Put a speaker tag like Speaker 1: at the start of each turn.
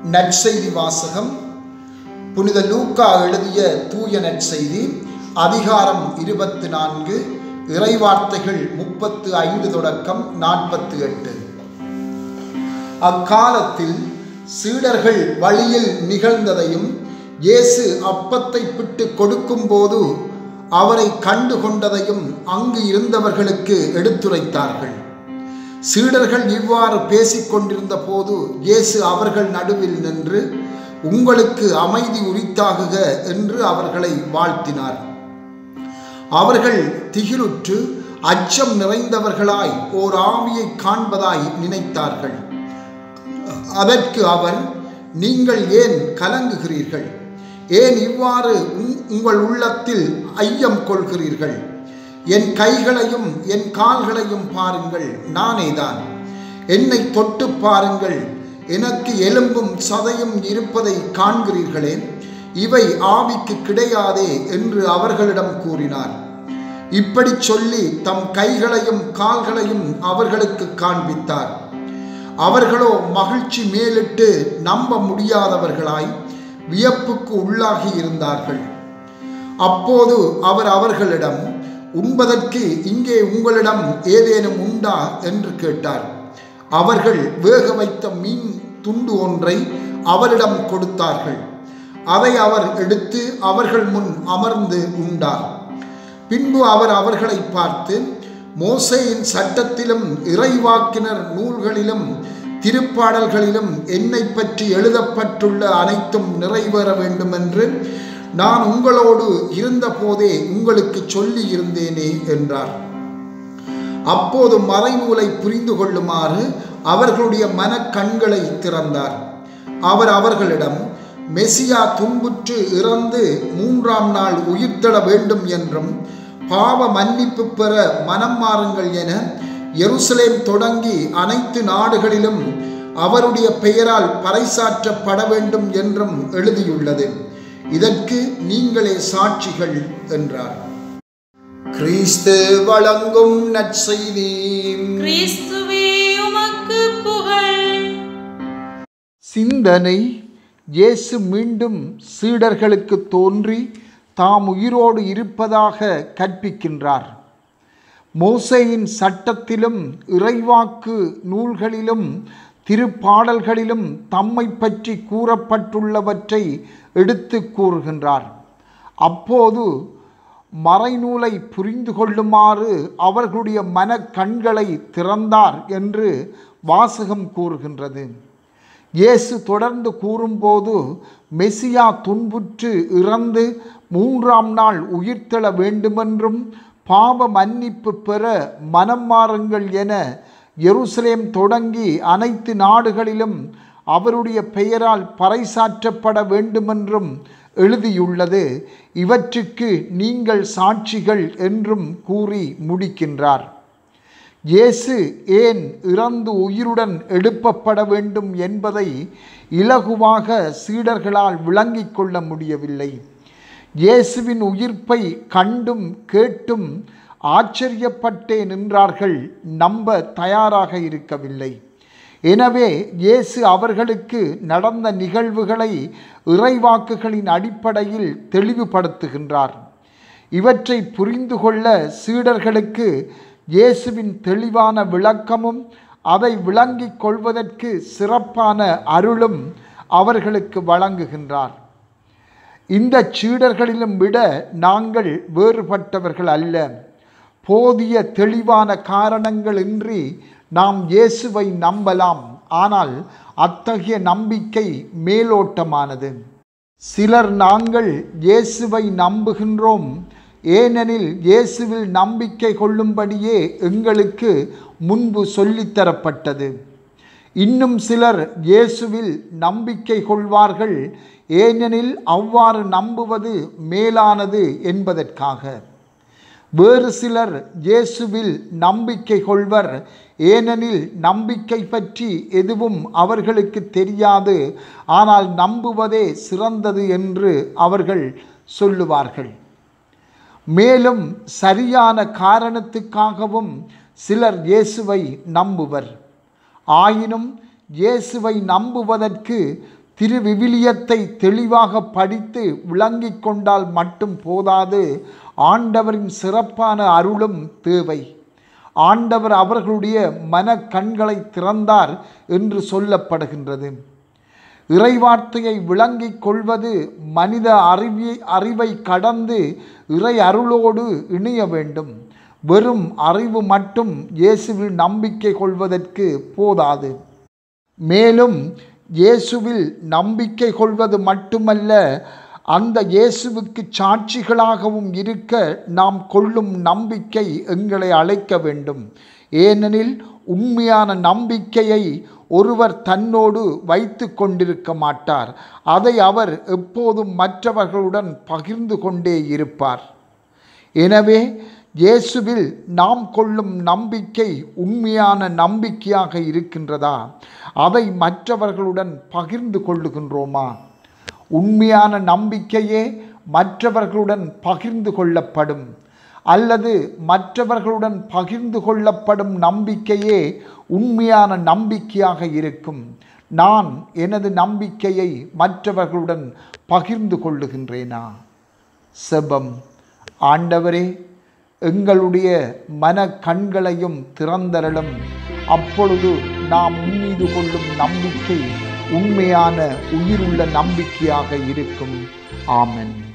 Speaker 1: நற்செய்தி வாசகம் புனித லூக்கா எழுதிய தூய நற்செய்தி அதிகாரம் இருபத்தி நான்கு இறைவார்த்தைகள் முப்பத்து ஐந்து தொடக்கம் நாற்பத்து எட்டு அக்காலத்தில் சீடர்கள் வழியில் நிகழ்ந்ததையும் இயேசு அப்பத்தை பிட்டு கொடுக்கும்போது அவரை கண்டு கொண்டதையும் அங்கு இருந்தவர்களுக்கு எடுத்துரைத்தார்கள் சீடர்கள் இவ்வாறு பேசிக்கொண்டிருந்த போது இயேசு அவர்கள் நடுவில் நின்று உங்களுக்கு அமைதி உரித்தாகுக என்று அவர்களை வாழ்த்தினார் அவர்கள் திகிலுற்று அச்சம் நிறைந்தவர்களாய் ஓர் ஆவியை காண்பதாய் நினைத்தார்கள் அதற்கு அவர் நீங்கள் ஏன் கலங்குகிறீர்கள் ஏன் இவ்வாறு உங்கள் உள்ளத்தில் ஐயம் கொள்கிறீர்கள் என் கைகளையும் என் கால்களையும் பாருங்கள் நானேதான் என்னை தொட்டு பாருங்கள் எனக்கு எலும்பும் சதையும் இருப்பதை காண்கிறீர்களே இவை ஆவிக்கு கிடையாதே என்று அவர்களிடம் கூறினார் இப்படி சொல்லி தம் கைகளையும் கால்களையும் அவர்களுக்கு காண்பித்தார் அவர்களோ மகிழ்ச்சி மேலிட்டு நம்ப முடியாதவர்களாய் வியப்புக்கு உள்ளாகி இருந்தார்கள் அப்போது அவர் அவர்களிடம் உண்பதற்கு இங்கே உங்களிடம் ஏதேனும் உண்டா என்று கேட்டார் அவர்கள் வேக வைத்த மீன் துண்டு ஒன்றை அவரிடம் கொடுத்தார்கள் அதை அவர் எடுத்து அவர்கள் முன் அமர்ந்து உண்டார் பின்பு அவர் அவர்களை பார்த்து மோசையின் சட்டத்திலும் இறைவாக்கினர் நூல்களிலும் திருப்பாடல்களிலும் என்னை பற்றி எழுதப்பட்டுள்ள அனைத்தும் நிறைவேற வேண்டுமென்று நான் உங்களோடு இருந்தபோதே உங்களுக்கு சொல்லி இருந்தேனே என்றார் அப்போது மறைநூலை புரிந்து கொள்ளுமாறு அவர்களுடைய மனக்கண்களை திறந்தார் அவர் அவர்களிடம் மெசியா துன்புற்று இறந்து மூன்றாம் நாள் உயிர்த்தெழ வேண்டும் என்றும் பாவ மன்னிப்பு பெற மனம் மாறுங்கள் என எருசலேம் தொடங்கி அனைத்து நாடுகளிலும் அவருடைய பெயரால் பறைசாற்றப்பட வேண்டும் என்றும் எழுதியுள்ளது இதற்கு நீங்களே சாட்சிகள் என்றார் கிறிஸ்து வழங்கும் நற்செய்தி
Speaker 2: கிறிஸ்துவே உமக்கு புகழ்
Speaker 1: சிந்தனை இயேசு மீண்டும் சீடர்களுக்கு தோன்றி தாம் உயிரோடு இருப்பதாக கற்பிக்கின்றார் மோசையின் சட்டத்திலும் இறைவாக்கு நூல்களிலும் திருப்பாடல்களிலும் தம்மை பற்றி கூறப்பட்டுள்ளவற்றை எடுத்து கூறுகின்றார் அப்போது மறைநூலை புரிந்து கொள்ளுமாறு அவர்களுடைய மனக்கண்களை திறந்தார் என்று வாசகம் கூறுகின்றது இயேசு தொடர்ந்து கூறும்போது மெசியா துன்புற்று இறந்து மூன்றாம் நாள் உயிர்த்தெழ வேண்டுமென்றும் பாவ மன்னிப்பு பெற மனம் மாறுங்கள் என எருசலேம் தொடங்கி அனைத்து நாடுகளிலும் அவருடைய பெயரால் பறைசாற்றப்பட வேண்டுமென்றும் எழுதியுள்ளது இவற்றுக்கு நீங்கள் சாட்சிகள் என்றும் கூறி முடிக்கின்றார் இயேசு ஏன் இறந்து உயிருடன் எழுப்பப்பட வேண்டும் என்பதை இலகுவாக சீடர்களால் விளங்கிக் கொள்ள முடியவில்லை இயேசுவின் உயிர்ப்பை கண்டும் கேட்டும் ஆச்சரியப்பட்டே நின்றார்கள் நம்ப தயாராக இருக்கவில்லை எனவே இயேசு அவர்களுக்கு நடந்த நிகழ்வுகளை இறைவாக்குகளின் அடிப்படையில் தெளிவுபடுத்துகின்றார் இவற்றை புரிந்து கொள்ள சீடர்களுக்கு இயேசுவின் தெளிவான விளக்கமும் அதை விளங்கிக் கொள்வதற்கு சிறப்பான அருளும் அவர்களுக்கு வழங்குகின்றார் இந்த சீடர்களிலும் விட நாங்கள் வேறுபட்டவர்கள் அல்ல போதிய தெளிவான காரணங்களின்றி நாம் இயேசுவை நம்பலாம் ஆனால் அத்தகைய நம்பிக்கை மேலோட்டமானது சிலர் நாங்கள் இயேசுவை நம்புகின்றோம் ஏனெனில் இயேசுவில் நம்பிக்கை கொள்ளும்படியே எங்களுக்கு முன்பு சொல்லித்தரப்பட்டது இன்னும் சிலர் இயேசுவில் நம்பிக்கை கொள்வார்கள் ஏனெனில் அவ்வாறு நம்புவது மேலானது என்பதற்காக வேறு சிலர் இயேசுவில் நம்பிக்கை கொள்வர் ஏனெனில் நம்பிக்கை பற்றி எதுவும் அவர்களுக்கு தெரியாது ஆனால் நம்புவதே சிறந்தது என்று அவர்கள் சொல்லுவார்கள் மேலும் சரியான காரணத்துக்காகவும் சிலர் இயேசுவை நம்புவர் ஆயினும் இயேசுவை நம்புவதற்கு திருவிவிலியத்தை தெளிவாக படித்து விளங்கிக் கொண்டால் மட்டும் போதாது ஆண்டவரின் சிறப்பான அருளும் தேவை ஆண்டவர் அவர்களுடைய மன கண்களை திறந்தார் என்று சொல்லப்படுகின்றது இறைவார்த்தையை விளங்கிக் கொள்வது மனித அறிவி அறிவை கடந்து இறை அருளோடு இணைய வேண்டும் வெறும் அறிவு மட்டும் இயேசுவில் நம்பிக்கை கொள்வதற்கு போதாது மேலும் இயேசுவில் நம்பிக்கை கொள்வது மட்டுமல்ல அந்த இயேசுவுக்கு சாட்சிகளாகவும் இருக்க நாம் கொள்ளும் நம்பிக்கை எங்களை அழைக்க வேண்டும் ஏனெனில் உண்மையான நம்பிக்கையை ஒருவர் தன்னோடு வைத்து கொண்டிருக்க மாட்டார் அதை அவர் எப்போதும் மற்றவர்களுடன் பகிர்ந்து கொண்டே இருப்பார் எனவே இயேசுவில் நாம் கொள்ளும் நம்பிக்கை உண்மையான நம்பிக்கையாக இருக்கின்றதா அதை மற்றவர்களுடன் பகிர்ந்து கொள்ளுகின்றோமா உண்மையான நம்பிக்கையே மற்றவர்களுடன் பகிர்ந்து கொள்ளப்படும் அல்லது மற்றவர்களுடன் பகிர்ந்து கொள்ளப்படும் நம்பிக்கையே உண்மையான நம்பிக்கையாக இருக்கும் நான் எனது நம்பிக்கையை மற்றவர்களுடன் பகிர்ந்து கொள்ளுகின்றேனா செபம் ஆண்டவரே எங்களுடைய மன கண்களையும் திறந்தரலும் அப்பொழுது நாம் உம்மீது கொள்ளும் நம்பிக்கை உண்மையான உயிருள்ள நம்பிக்கையாக இருக்கும் ஆமென்